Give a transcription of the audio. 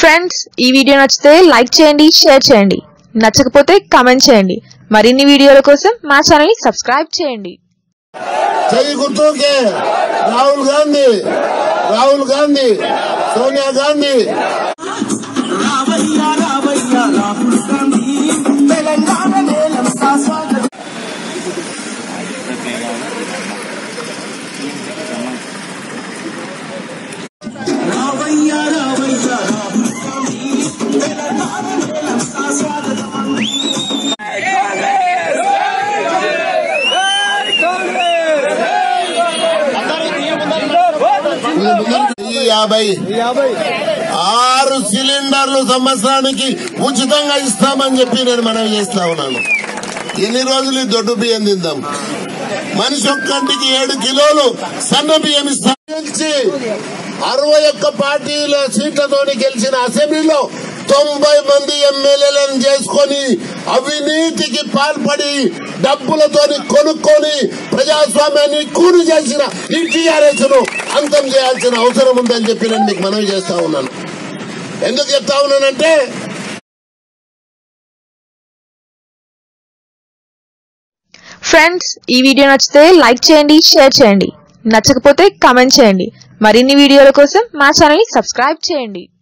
friends ఈ video నచ్చితే like చేయండి షేర్ చేయండి నచ్చకపోతే కామెంట్ చేయండి మరిన్ని వీడియోల కోసం మా ఛానల్ ని సబ్స్క్రైబ్ చేయండి చెయ్యి గుర్తుకే రాహుల్ గాంధీ రాహుల్ గాంధీ సోనియా గాంధీ రావయ్య రావయ్య రాహుల్ గాంధీ తెలంగాణ నేలంతా స్వాగతం రావయ్య రావయ్య రాహుల్ గాంధీ తెలంగాణ నేలంతా స్వాగతం వెయ్యి యాభై ఆరు సిలిండర్లు సంవత్సరానికి ఉచితంగా ఇస్తామని చెప్పి నేను మనవి చేస్తా ఉన్నాను ఎన్ని రోజులు ఈ దొడ్డు బియ్యం తిందాం మనిషి ఒక్కంటికి ఏడు కిలోలు సన్న బియ్యం ఇస్తాం గెలిచి అరవై ఒక్క పార్టీల సీట్లతోని గెలిచిన అసెంబ్లీలో తొంభై మంది ఎమ్మెల్యేలను చేసుకొని అవినీతికి పాల్పడి డబ్బులతోని కొనుక్కొని ప్రజాస్వామ్యాన్ని కూలి చేసిన ఈ టీఆర్ఎస్ ను అంతం చేయాల్సిన అవసరం ఉందని చెప్పి నేను మీకు మనవి చేస్తా ఉన్నాను ఎందుకు చెప్తా ఉన్నానంటే ఫ్రెండ్స్ ఈ వీడియో నచ్చితే లైక్ చేయండి షేర్ చేయండి నచ్చకపోతే కామెంట్ చేయండి మరిన్ని వీడియోల కోసం మా ఛానల్ ని సబ్స్క్రైబ్ చేయండి